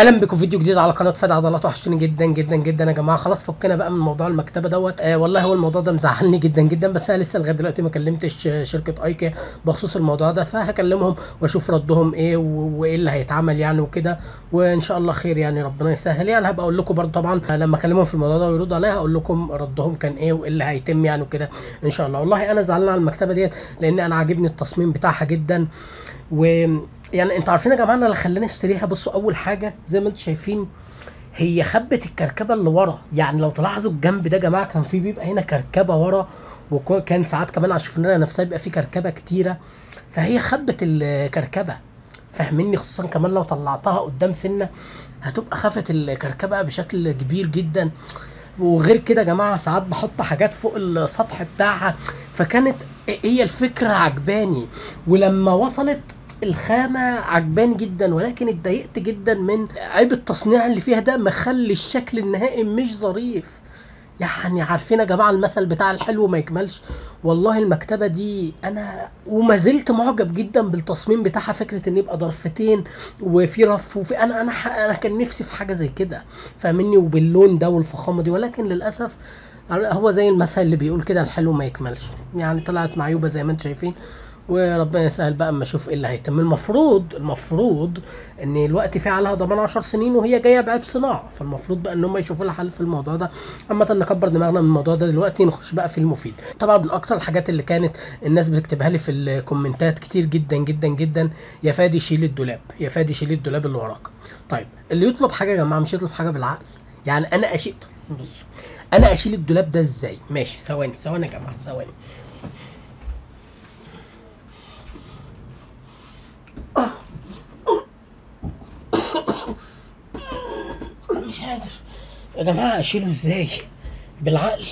اهلا بكم فيديو جديد على قناه فادي عضلات وحشتوني جدا جدا جدا يا جماعه خلاص فكنا بقى من موضوع المكتبه دوت آه والله هو الموضوع ده مزعلني جدا جدا بس انا لسه لغايه دلوقتي ما كلمتش آه، شركه ايكيا بخصوص الموضوع ده فهكلمهم واشوف ردهم ايه و- وايه اللي هيتعمل يعني وكده وان شاء الله خير يعني ربنا يسهل يعني هبقى اقول لكم برضه طبعا آه، لما اكلمهم في الموضوع ده ويردوا عليا هقول لكم ردهم كان ايه وايه اللي هيتم يعني وكده ان شاء الله والله انا زعلان على المكتبه ديت لان انا عاجبني التصميم بتاعها جدا و يعني انتوا عارفين يا جماعه انا اللي خلاني اشتريها بصوا اول حاجه زي ما انتم شايفين هي خبت الكركبه اللي ورا يعني لو تلاحظوا الجنب ده يا جماعه كان في بيبقى هنا كركبه ورا وكان ساعات كمان على الشفرينه نفسها بيبقى في كركبه كتيره فهي خبت الكركبه فاهميني خصوصا كمان لو طلعتها قدام سنه هتبقى خفت الكركبه بشكل كبير جدا وغير كده يا جماعه ساعات بحط حاجات فوق السطح بتاعها فكانت هي الفكره عجباني ولما وصلت الخامة عجباني جدا ولكن اتضايقت جدا من عيب التصنيع اللي فيها ده مخلي الشكل النهائي مش ظريف يعني عارفين يا جماعه المثل بتاع الحلو ما يكملش والله المكتبه دي انا وما زلت معجب جدا بالتصميم بتاعها فكره ان يبقى ضرفتين وفي رف وفي انا انا ح- انا كان نفسي في حاجه زي كده فاهمني وباللون ده والفخامه دي ولكن للاسف هو زي المثل اللي بيقول كده الحلو ما يكملش يعني طلعت معيوبه زي ما انتم شايفين وربنا يسهل بقى اما اشوف ايه اللي هيتم المفروض المفروض ان الوقت في عليها ضمان 10 سنين وهي جايه بعيب صناعه فالمفروض بقى ان هم يشوفوا لها حل في الموضوع ده اما نكبر دماغنا من الموضوع ده دلوقتي نخش بقى في المفيد طبعا من اكتر الحاجات اللي كانت الناس بتكتبها لي في الكومنتات كتير جدا جدا جدا يا فادي شيل الدولاب يا فادي شيل الدولاب اللي وراك طيب اللي يطلب حاجه يا جماعه مش يطلب حاجه بالعقل يعني انا اشيل بصوا انا اشيل الدولاب ده ازاي ماشي ثواني ثواني يا جماعه ثواني مش قادر يا جماعه اشيله ازاي بالعقل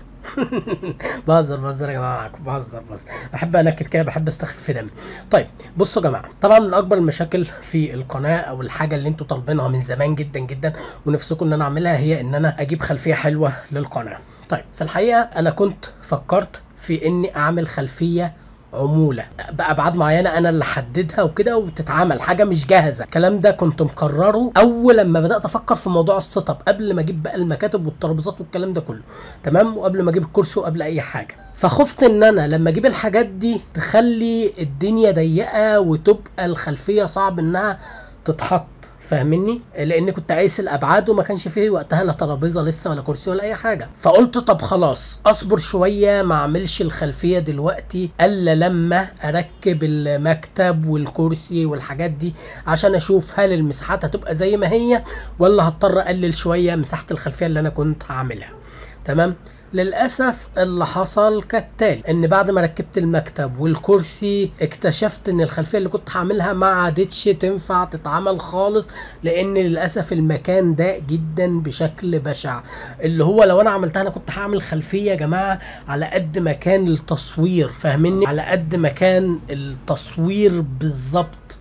بهزر بهزر يا جماعه معاكم بهزر بهزر بحب انكد كده بحب استخف في دمي طيب بصوا يا جماعه طبعا من اكبر المشاكل في القناه او الحاجه اللي انتوا طالبينها من زمان جدا جدا ونفسكم ان انا اعملها هي ان انا اجيب خلفيه حلوه للقناه طيب في الحقيقه انا كنت فكرت في اني اعمل خلفيه عموله بابعاد معينه انا اللي احددها وكده وتتعمل حاجه مش جاهزه الكلام ده كنت مقرره اول لما بدات افكر في موضوع السيت اب قبل ما اجيب بقى المكاتب والترابيزات والكلام ده كله تمام وقبل ما اجيب الكرسي وقبل اي حاجه فخفت ان انا لما اجيب الحاجات دي تخلي الدنيا ضيقه وتبقى الخلفيه صعب انها تتحط فاهمني لان كنت قايس الابعاد وما كانش فيه وقتها لا ترابيزه لسه ولا كرسي ولا اي حاجه فقلت طب خلاص اصبر شويه ما اعملش الخلفيه دلوقتي الا لما اركب المكتب والكرسي والحاجات دي عشان اشوف هل المساحات هتبقى زي ما هي ولا هضطر اقلل شويه مساحه الخلفيه اللي انا كنت هعملها تمام للاسف اللي حصل كالتالي ان بعد ما ركبت المكتب والكرسي اكتشفت ان الخلفيه اللي كنت هعملها ما عادتش تنفع تتعمل خالص لان للاسف المكان ضاق جدا بشكل بشع اللي هو لو انا عملتها انا كنت هعمل خلفيه يا جماعه على قد مكان التصوير فاهميني على قد مكان التصوير بالظبط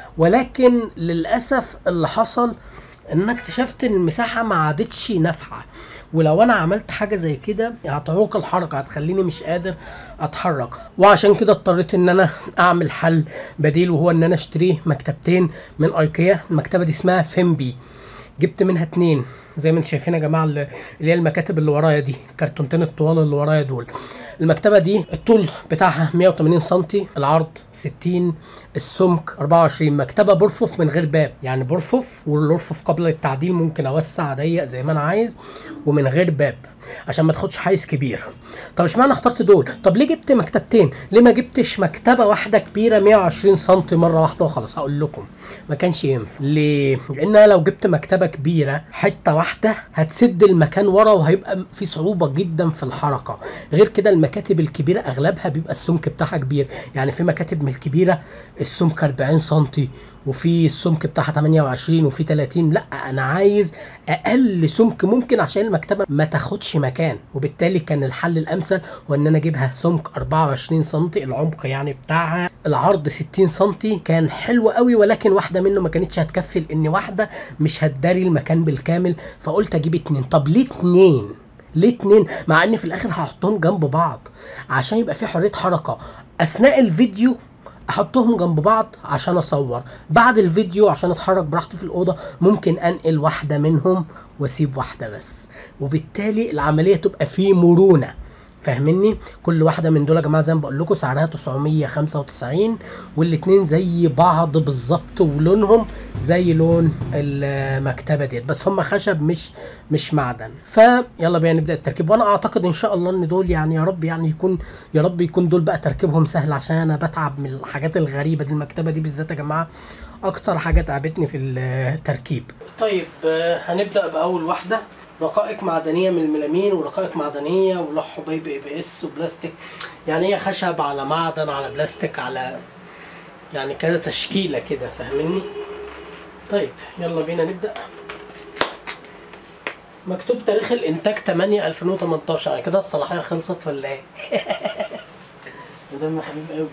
ولكن للاسف اللي حصل ان انا اكتشفت ان المساحه ما عادتش نافعه ولو انا عملت حاجه زي كده هتعوق الحركه هتخليني مش قادر اتحرك وعشان كده اضطريت ان انا اعمل حل بديل وهو ان انا اشتري مكتبتين من ايكيا المكتبه دي اسمها فيمبي جبت منها اتنين زي ما انتم شايفين يا جماعه اللي اللي هي المكاتب اللي ورايا دي كرتونتين الطوال اللي ورايا دول المكتبه دي الطول بتاعها 180 سم العرض 60 السمك 24 مكتبه برفف من غير باب يعني برفف والرفف قبل التعديل ممكن اوسع اضيق زي ما انا عايز ومن غير باب عشان ما تاخدش حيز كبير طب اشمعنى اخترت دول طب ليه جبت مكتبتين ليه ما جبتش مكتبه واحده كبيره 120 سم مره واحده وخلاص هقول لكم ما كانش ينفع ليه لان أنا لو جبت مكتبه كبيره حته واحده هتسد المكان ورا وهيبقى في صعوبه جدا في الحركه غير كده المكاتب الكبيره اغلبها بيبقى السمك بتاعها كبير يعني في مكاتب من الكبيره السمك 40 سم وفي السمك بتاعها 28 وفي 30 لا انا عايز اقل سمك ممكن عشان المكتبه ما تاخدش مكان وبالتالي كان الحل الامثل هو ان انا اجيبها سمك 24 سم العمق يعني بتاعها العرض 60 سم كان حلو قوي ولكن واحده منه ما كانتش هتكفي لان واحده مش هتداري المكان بالكامل فقلت اجيب اتنين طب ليه اتنين ليه اتنين مع ان في الاخر هحطهم جنب بعض عشان يبقى في حريه حركه اثناء الفيديو احطهم جنب بعض عشان اصور بعد الفيديو عشان اتحرك براحتي في الاوضه ممكن انقل واحده منهم واسيب واحده بس وبالتالي العمليه تبقى فيه مرونه فاهمني كل واحده من دول يا جماعه زي ما بقول لكم سعرها 995 والاتنين زي بعض بالظبط ولونهم زي لون المكتبه ديت بس هم خشب مش مش معدن فيلا بينا نبدا التركيب وانا اعتقد ان شاء الله ان دول يعني يا رب يعني يكون يا رب يكون دول بقى تركيبهم سهل عشان انا بتعب من الحاجات الغريبه دي المكتبه دي بالذات يا جماعه اكتر حاجه تعبتني في التركيب طيب هنبدا باول واحده رقائق معدنيه من الميلامين ورقائق معدنيه ولوح حبيب اي بي اس وبلاستيك يعني هي خشب على معدن على بلاستيك على يعني كذا تشكيله كده فاهمني طيب يلا بينا نبدا مكتوب تاريخ الانتاج 8 2018 يعني كده الصلاحيه خلصت ولا ايه دم حبيب قوي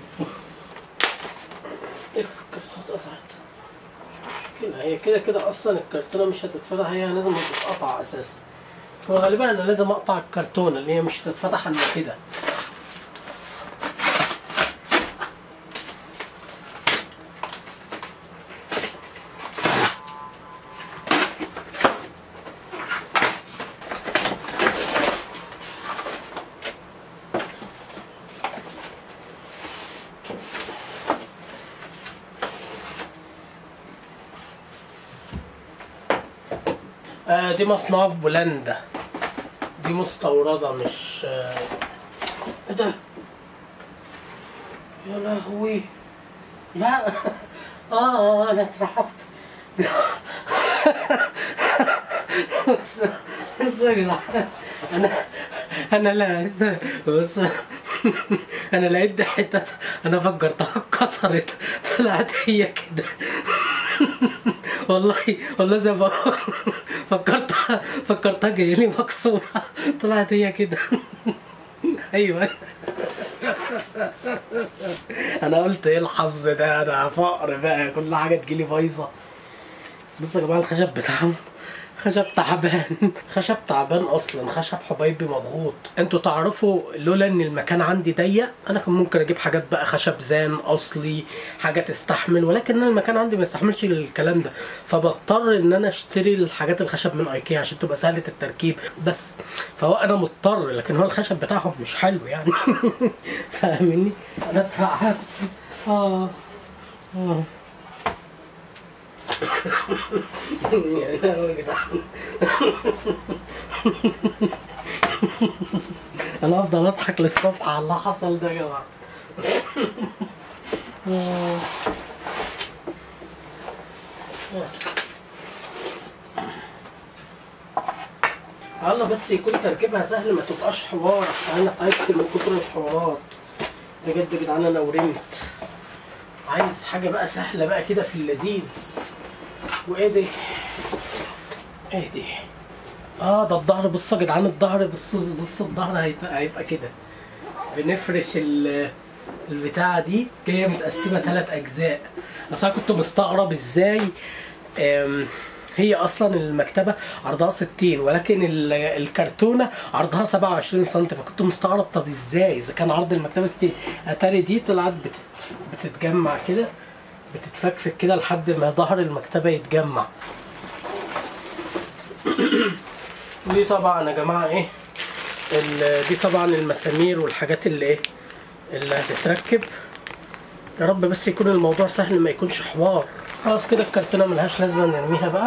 اف كرتونات قطعت مشكلة هي كده كده اصلا الكرتونه مش هتتفتح هي لازم تتقطع اساسا هو غالبا انا لازم اقطع الكرتونه اللي هي مش هتتفتح الا كده آه دي مصنوعة في بولندا دي مستوردة مش آه، ايه ده؟ يا لهوي لا اه انا اترعبت بص بص يا جدعان انا انا لقيت بص انا لقيت دي حتة انا فكرتها اتكسرت طلعت هي كده والله والله زي ما فكرتها فكرتها جايه لي مكسوره طلعت هي كده ايوه انا قلت ايه الحظ ده انا فقر بقى كل حاجه تجيلي بايظه بصوا يا جماعه الخشب بتاعهم خشب تعبان خشب تعبان اصلا خشب حبايبي مضغوط انتوا تعرفوا لولا ان المكان عندي ضيق انا كان ممكن اجيب حاجات بقى خشب زان اصلي حاجه تستحمل ولكن انا المكان عندي ما يستحملش الكلام ده فبضطر ان انا اشتري الحاجات الخشب من ايكيا عشان تبقى سهله التركيب بس فهو انا مضطر لكن هو الخشب بتاعهم مش حلو يعني فاهمني انا اترعبت اه اه يا لهوي يا جدعان انا افضل اضحك للصبح على اللي حصل ده يا جماعه الله بس يكون تركيبها سهل ما تبقاش حوار انا تعبت من كتر الحوارات بجد يا جدعان انا ورمت عايز حاجه بقى سهله بقى كده في اللذيذ وايه دي ايه دي اه ده الظهر بصوا يا جدعان الظهر بص بص الظهر هيبقى, هيبقى كده بنفرش ال البتاعه دي جايه متقسمه ثلاث اجزاء اصل انا كنت مستغرب ازاي آم، هي اصلا المكتبه عرضها 60 ولكن ال- الكرتونه عرضها 27 سم فكنت مستغرب طب ازاي اذا كان عرض المكتبه 60 اتاري دي طلعت بتت... بتتجمع كده بتتفكفك كده لحد ما ظهر المكتبه يتجمع ودي طبعا يا جماعه ايه ال- دي طبعا المسامير والحاجات اللي ايه اللي هتتركب يا رب بس يكون الموضوع سهل ما يكونش حوار خلاص كده الكرتونه ملهاش لازمه نرميها بقى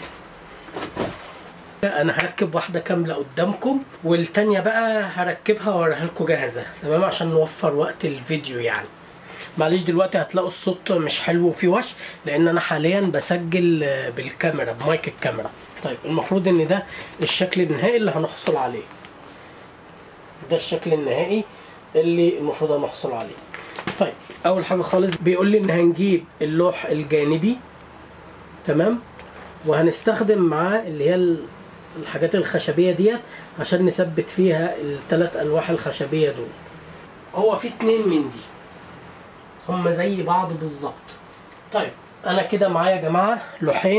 انا هركب واحده كامله قدامكم والتانيه بقى هركبها واوريها لكم جاهزه تمام عشان نوفر وقت الفيديو يعني معلش دلوقتي هتلاقوا الصوت مش حلو وفي وش لان انا حاليا بسجل آه، بالكاميرا بمايك الكاميرا طيب المفروض ان ده الشكل النهائي اللي هنحصل عليه ده الشكل النهائي اللي المفروض هنحصل عليه طيب اول حاجه خالص بيقول لي ان هنجيب اللوح الجانبي تمام وهنستخدم معاه اللي هي ال- الحاجات الخشبيه ديت عشان نثبت فيها الثلاث الواح الخشبيه دول هو في اتنين من دي هما زي بعض بالظبط طيب انا كده معايا يا جماعه لوحين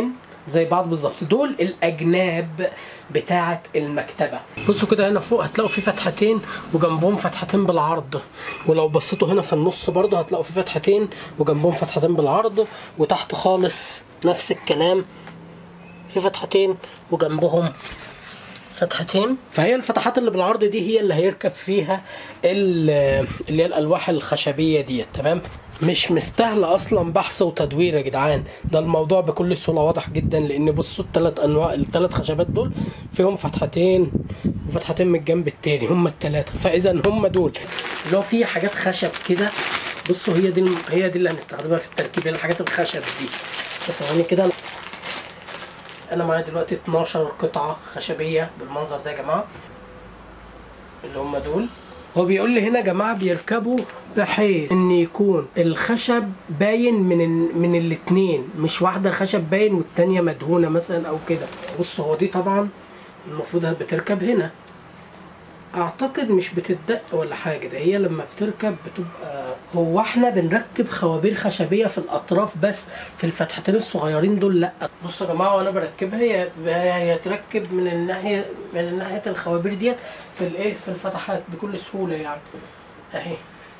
زي بعض بالظبط دول الاجناب بتاعه المكتبه بصوا كده هنا فوق هتلاقوا في فتحتين وجنبهم فتحتين بالعرض ولو بصيتوا هنا في النص برضه هتلاقوا في فتحتين وجنبهم فتحتين بالعرض وتحت خالص نفس الكلام في فتحتين وجنبهم فتحتين فهي الفتحات اللي بالعرض دي هي اللي هيركب فيها ال- اللي هي الالواح الخشبيه ديت تمام مش مستاهله اصلا بحث وتدوير يا جدعان ده الموضوع بكل سهوله واضح جدا لان بصوا الثلاث انواع الثلاث خشبات دول فيهم فتحتين وفتحتين من الجنب التاني هم الثلاثه فاذا هم دول اللي هو في حاجات خشب كده بصوا هي دي الم- هي دي اللي هنستخدمها في التركيب هي الحاجات الخشب دي بس ثواني كده انا معايا دلوقتي 12 قطعه خشبيه بالمنظر ده يا جماعه اللي هم دول هو بيقول لي هنا يا جماعه بيركبوا بحيث ان يكون الخشب باين من ال... من الاثنين مش واحده خشب باين والتانيه مدهونه مثلا او كده بص هو دي طبعا المفروض بتركب هنا اعتقد مش بتدق ولا حاجه ده هي لما بتركب بتبقى هو احنا بنركب خوابير خشبيه في الاطراف بس في الفتحتين الصغيرين دول لا بصوا يا جماعه وانا بركبها هي هي تركب من الناحيه من ناحيه الخوابير ديت في الايه في الفتحات بكل سهوله يعني اهي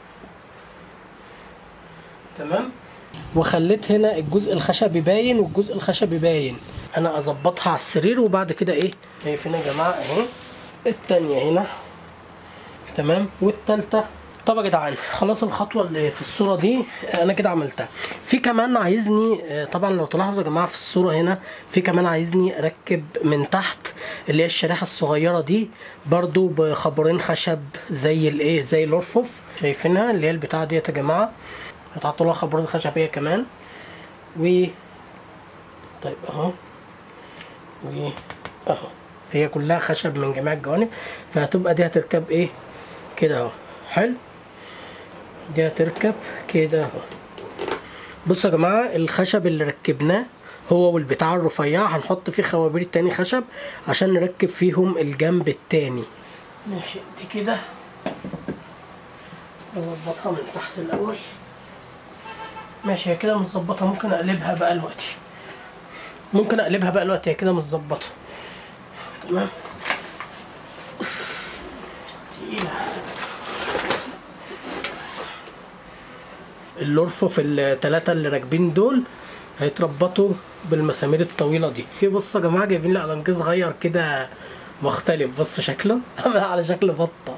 تمام وخليت هنا الجزء الخشبي باين والجزء الخشبي باين انا اظبطها على السرير وبعد كده ايه شايفين يا جماعه اهي التانية هنا تمام والتالتة طب يا جدعان خلاص الخطوة اللي في الصورة دي أنا كده عملتها في كمان عايزني آه، طبعا لو تلاحظوا يا جماعة في الصورة هنا في كمان عايزني أركب من تحت اللي هي الشريحة الصغيرة دي برضو بخبرين خشب زي الإيه زي الأرفف شايفينها اللي هي البتاعة ديت يا جماعة هتحطوا لها خبرين خشبية كمان و طيب أهو و أهو هي كلها خشب من جميع الجوانب فهتبقى دي هتركب ايه كده اهو حلو دي هتركب كده اهو بصوا يا جماعه الخشب اللي ركبناه هو والبتاع الرفيع هنحط فيه خوابير تاني خشب عشان نركب فيهم الجنب التاني ماشي دي كده نظبطها من تحت الاول ماشي هي كده متظبطه ممكن اقلبها بقى دلوقتي ممكن اقلبها بقى دلوقتي هي كده متظبطه تمام تقيلة الأرفف التلاتة اللي راكبين دول هيتربطوا بالمسامير الطويلة دي في بص يا جماعة جايبين لي ألانجي صغير كده مختلف بص شكله عامل على شكل بطة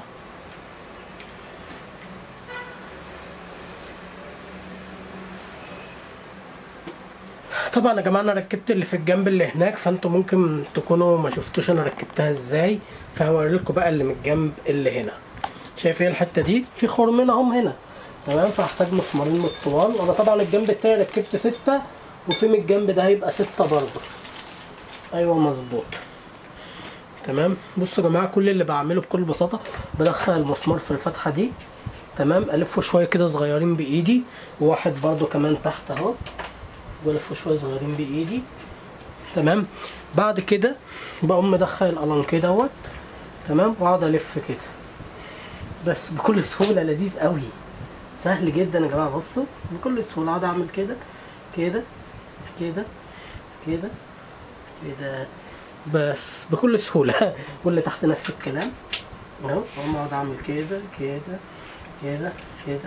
طبعا يا جماعه انا ركبت اللي في الجنب اللي هناك فانتوا ممكن تكونوا ما شفتوش انا ركبتها ازاي فهوري لكم بقى اللي من الجنب اللي هنا شايف ايه الحته دي في خرمين اهم هنا تمام فهحتاج مسمارين من الطوال انا طبعا الجنب التاني ركبت ستة وفي من الجنب ده هيبقى ستة برضه ايوه مظبوط تمام بصوا يا جماعه كل اللي بعمله بكل بساطه بدخل المسمار في الفتحه دي تمام الفه شويه كده صغيرين بايدي وواحد برضو كمان تحت اهو بلفه شويه صغيرين بايدي تمام بعد كده بقوم مدخل الالانكي دوت تمام واقعد الف كده بس بكل سهوله لذيذ قوي سهل جدا يا جماعه بصوا بكل سهوله اقعد اعمل كده كده كده كده كده بس بكل سهوله واللي تحت نفس الكلام اهو اقوم اقعد اعمل كده كده كده كده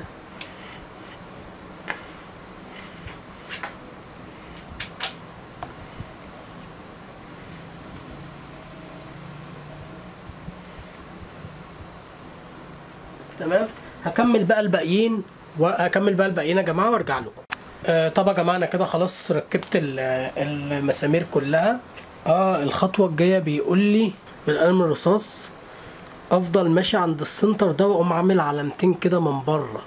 تمام هكمل بقى الباقيين وهكمل بقى الباقيين يا جماعه وارجع لكم آه طب يا جماعه انا كده خلاص ركبت ال- المسامير كلها اه الخطوه الجايه بيقول لي بالقلم الرصاص افضل ماشي عند السنتر ده واقوم عامل علامتين كده من بره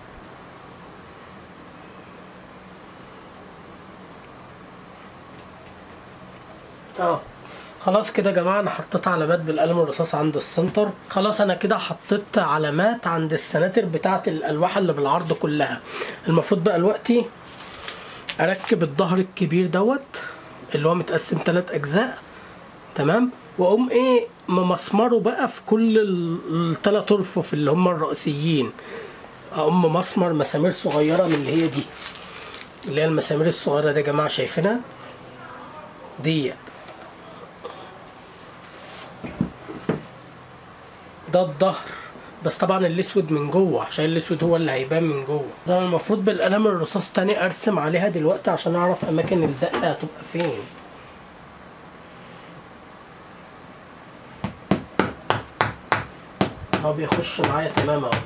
اه خلاص كده يا جماعه انا حطيت علامات بالقلم الرصاص عند السنتر خلاص انا كده حطيت علامات عند السناتر بتاعه الالواح اللي بالعرض كلها المفروض بقى دلوقتي اركب الظهر الكبير دوت اللي هو متقسم ثلاث اجزاء تمام واقوم ايه ممسمره بقى في كل الثلاث ارفف اللي هم الرئيسيين اقوم ممسمر مسامير صغيره من اللي هي دي اللي هي المسامير الصغيره دي يا جماعه شايفينها ديت ده الظهر بس طبعا الاسود من جوه عشان الاسود هو اللي هيبان من جوه ده المفروض بالقلم الرصاص تاني ارسم عليها دلوقتي عشان اعرف اماكن الدقه هتبقى فين هو بيخش معايا تمام اهو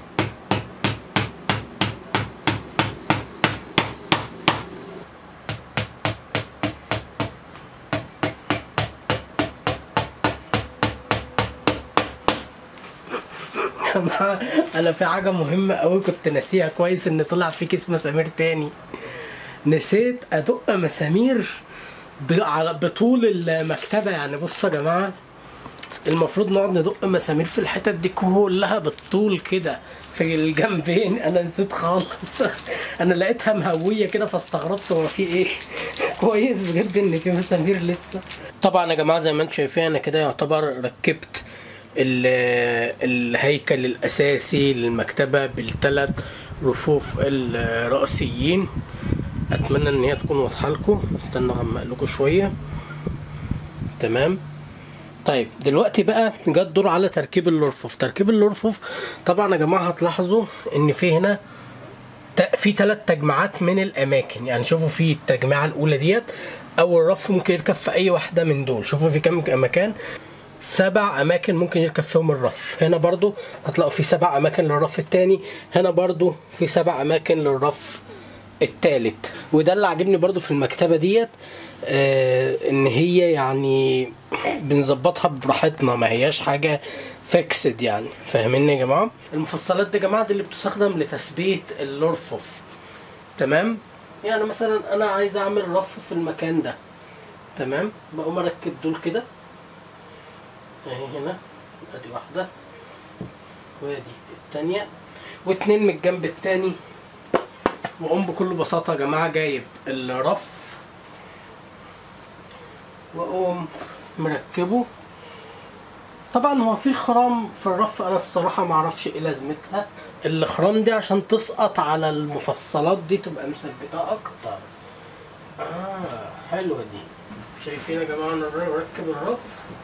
انا في حاجه مهمه قوي كنت ناسيها كويس ان طلع في كيس مسامير تاني نسيت ادق مسامير ب- على- بطول المكتبه يعني بصوا يا جماعه المفروض نقعد ندق مسامير في الحتت دي كلها بالطول كده في الجنبين انا نسيت خالص انا لقيتها مهويه كده فاستغربت هو في ايه كويس بجد ان في مسامير لسه طبعا يا جماعه زي ما انتم شايفين انا كده يعتبر ركبت ال- الهيكل الاساسي للمكتبه بالثلاث رفوف الرئيسيين اتمنى ان هي تكون واضحه لكم استنى اغمق لكم شويه تمام طيب دلوقتي بقى جه الدور على تركيب الرفوف تركيب الرفوف طبعا يا جماعه هتلاحظوا ان في هنا ت- في ثلاث تجمعات من الاماكن يعني شوفوا في التجميعه الاولى ديت اول رف ممكن يركب في اي واحده من دول شوفوا في كام مكان سبع اماكن ممكن يركب فيهم الرف هنا برضو هتلاقوا في سبع اماكن للرف التاني هنا برضو في سبع اماكن للرف التالت وده اللي عاجبني برضو في المكتبه ديت آه ان هي يعني بنظبطها براحتنا ما هياش حاجه فيكسد يعني فاهميني يا جماعه المفصلات دي يا جماعه دي اللي بتستخدم لتثبيت الرفوف تمام يعني مثلا انا عايز اعمل رف في المكان ده تمام بقوم اركب دول كده اهي هنا ادي واحده وادي التانية واتنين من الجنب التاني واقوم بكل بساطة يا جماعة جايب الرف واقوم مركبه طبعا هو في خرام في الرف انا الصراحة معرفش ايه لازمتها الخرام دي عشان تسقط على المفصلات دي تبقى مثبتة اكتر اه حلوة دي شايفين يا جماعة انا بركب الرف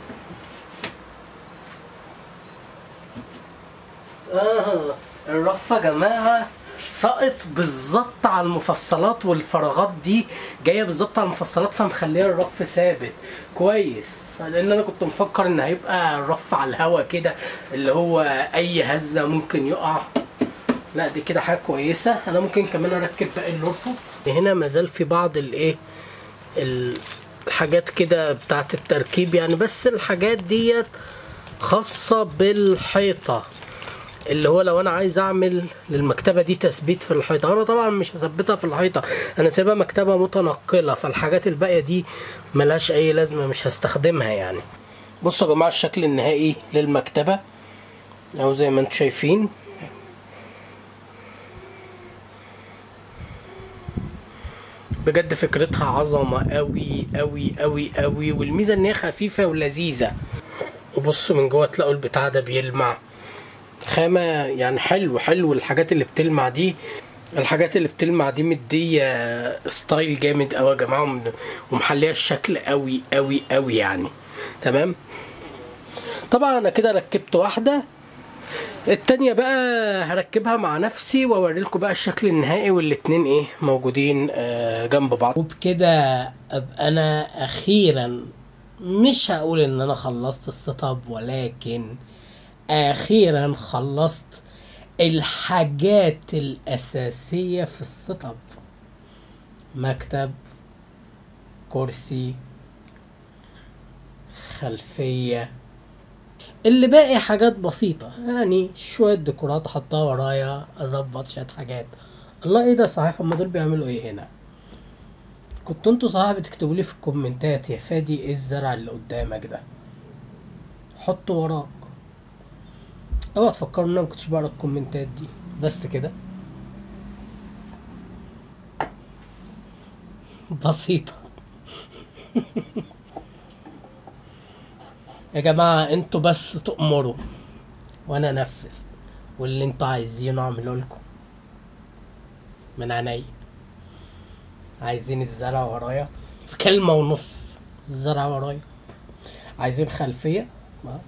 اه الرف يا جماعه سقط بالظبط على المفصلات والفراغات دي جايه بالظبط على المفصلات فمخليه الرف ثابت كويس لان انا كنت مفكر ان هيبقى الرف على الهوا كده اللي هو اي هزه ممكن يقع لا دي كده حاجه كويسه انا ممكن كمان اركب باقي الرفوف هنا مازال في بعض الايه الحاجات كده بتاعت التركيب يعني بس الحاجات ديت خاصه بالحيطه اللي هو لو انا عايز اعمل للمكتبه دي تثبيت في الحيطه انا طبعا مش هثبتها في الحيطه انا سايبها مكتبه متنقله فالحاجات الباقيه دي ملهاش اي لازمه مش هستخدمها يعني بصوا يا جماعه الشكل النهائي للمكتبه اهو زي ما انتم شايفين بجد فكرتها عظمه قوي قوي قوي قوي والميزه ان هي خفيفه ولذيذه وبصوا من جوه تلاقوا البتاع ده بيلمع خامة يعني حلو حلو الحاجات اللي بتلمع دي الحاجات اللي بتلمع دي مدية ستايل جامد قوي يا جماعة وم- ومحلية الشكل قوي قوي قوي يعني تمام طبعا انا كده ركبت واحدة التانية بقى هركبها مع نفسي واوري لكم بقى الشكل النهائي والاتنين ايه موجودين آه، جنب بعض وبكده ابقى انا اخيرا مش هقول ان انا خلصت السيت اب ولكن اخيرا خلصت الحاجات الاساسيه في السيت اب مكتب كرسي خلفيه اللي باقي حاجات بسيطة يعني شوية ديكورات احطها ورايا اظبط شوية حاجات الله ايه ده صحيح هما دول بيعملوا ايه هنا كنتوا انتوا صحيح بتكتبوا لي في الكومنتات يا فادي ايه الزرع اللي قدامك ده حطه وراك اوعى تفكروا ان انا مكنتش بقرا الكومنتات دي بس كده بسيطة يا جماعة انتوا بس تأمروا وانا انفذ واللي انتوا عايزينه اعمله لكم من عينيا عايزين الزرع ورايا في كلمة ونص الزرع ورايا عايزين خلفيه ما.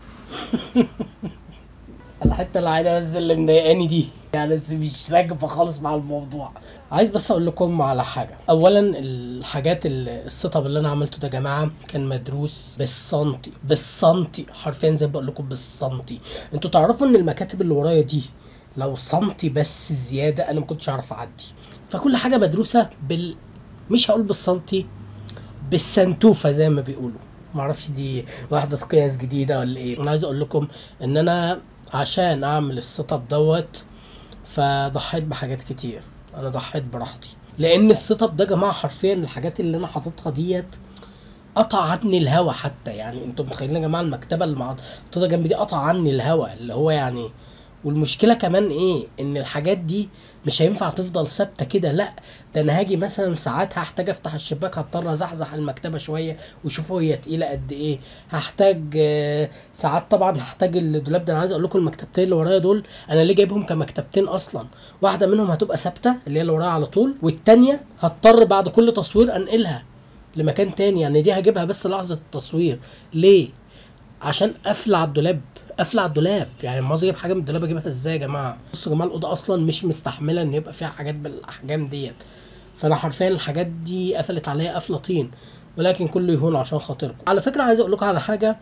الحته الوحيده بس اللي مضايقاني دي يعني بس مش راكبه خالص مع الموضوع عايز بس اقول لكم على حاجه اولا الحاجات ال- السيت اب اللي انا عملته ده يا جماعه كان مدروس بالسنتي بالسنتي حرفيا زي ما بقول لكم بالسنتي انتوا تعرفوا ان المكاتب اللي ورايا دي لو سنتي بس زياده انا ما كنتش اعرف اعدي فكل حاجه مدروسه بال مش هقول بالسنتي بالسنتوفه زي ما بيقولوا معرفش دي واحدة قياس جديدة ولا ايه انا عايز اقول لكم ان انا عشان اعمل السيت اب دوت فضحيت بحاجات كتير انا ضحيت براحتي لان السيت اب ده يا جماعه حرفيا الحاجات اللي انا حاططها ديت قطع عني الهوا حتى يعني انتوا متخيلين يا جماعه المكتبه اللي محطوطه جنبي دي قطع عني الهوا اللي هو يعني والمشكله كمان ايه ان الحاجات دي مش هينفع تفضل ثابته كده لا ده انا هاجي مثلا ساعات هحتاج افتح الشباك هضطر ازحزح المكتبه شويه وشوفوا هي تقيله قد ايه هحتاج آه، ساعات طبعا هحتاج الدولاب ده انا عايز اقول لكم المكتبتين اللي ورايا دول انا ليه جايبهم كمكتبتين اصلا واحده منهم هتبقى ثابته اللي هي اللي ورايا على طول والتانيه هضطر بعد كل تصوير انقلها لمكان تاني يعني دي هجيبها بس لحظه التصوير ليه عشان قافله على الدولاب قافله على الدولاب يعني لما عاوز اجيب حاجه من الدولاب اجيبها ازاي يا جماعه بصوا يا جماعه الاوضه اصلا مش مستحمله ان يبقى فيها حاجات بالاحجام ديت فانا حرفيا الحاجات دي قفلت عليا قفله طين ولكن كله يهون عشان خاطركم على فكره عايز اقول لكم على حاجه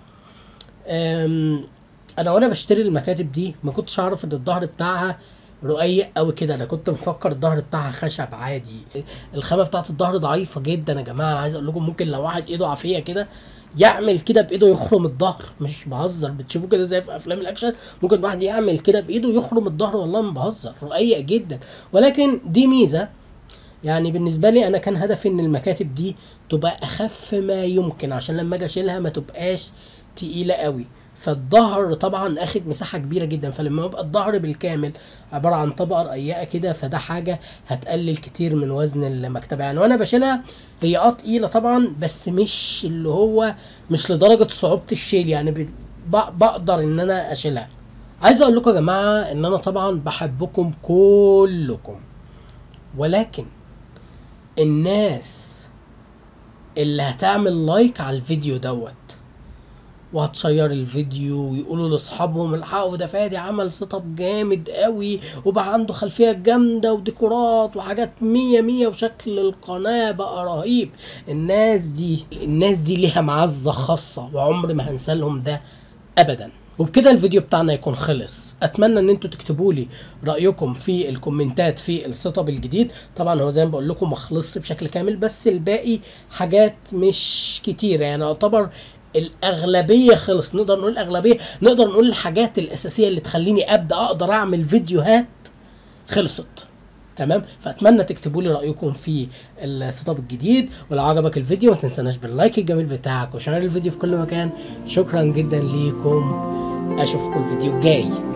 أم، انا وانا بشتري المكاتب دي ما كنتش اعرف ان الظهر بتاعها رقيق قوي كده انا كنت مفكر الظهر بتاعها خشب عادي الخامه بتاعت الظهر ضعيفه جدا يا جماعه انا عايز اقول لكم ممكن لو واحد ايده عافيه كده يعمل كده بايده يخرم الظهر مش بهزر بتشوفوا كده زي في افلام الاكشن ممكن واحد يعمل كده بايده يخرم الظهر والله ما بهزر رقيق جدا ولكن دي ميزه يعني بالنسبه لي انا كان هدفي ان المكاتب دي تبقى اخف ما يمكن عشان لما اجي اشيلها ما تبقاش تقيله قوي فالظهر طبعا اخد مساحه كبيره جدا فلما يبقى الظهر بالكامل عباره عن طبقه رقيقه كده فده حاجه هتقلل كتير من وزن المكتبه يعني وانا بشيلها هي اه تقيله طبعا بس مش اللي هو مش لدرجه صعوبه الشيل يعني ب- ب- بقدر ان انا اشيلها عايز اقول لكم يا جماعه ان انا طبعا بحبكم كلكم ولكن الناس اللي هتعمل لايك على الفيديو دوت وهتشير الفيديو ويقولوا لاصحابهم الحقوا ده فادي عمل سيت اب جامد قوي وبقى عنده خلفيه جامده وديكورات وحاجات مية مية وشكل القناه بقى رهيب الناس دي الناس دي ليها معزه خاصه وعمر ما هنسى لهم ده ابدا وبكده الفيديو بتاعنا يكون خلص اتمنى ان انتوا تكتبوا لي رايكم في الكومنتات في السيت اب الجديد طبعا هو زي ما بقول لكم ما خلصش بشكل كامل بس الباقي حاجات مش كتيره يعني يعتبر الاغلبيه خلص نقدر نقول الاغلبيه نقدر نقول الحاجات الاساسيه اللي تخليني ابدا اقدر اعمل فيديوهات خلصت تمام فاتمنى تكتبوا لي رايكم في السيت اب الجديد ولو عجبك الفيديو ما تنساناش باللايك الجميل بتاعك وشير الفيديو في كل مكان شكرا جدا ليكم اشوفكم الفيديو الجاي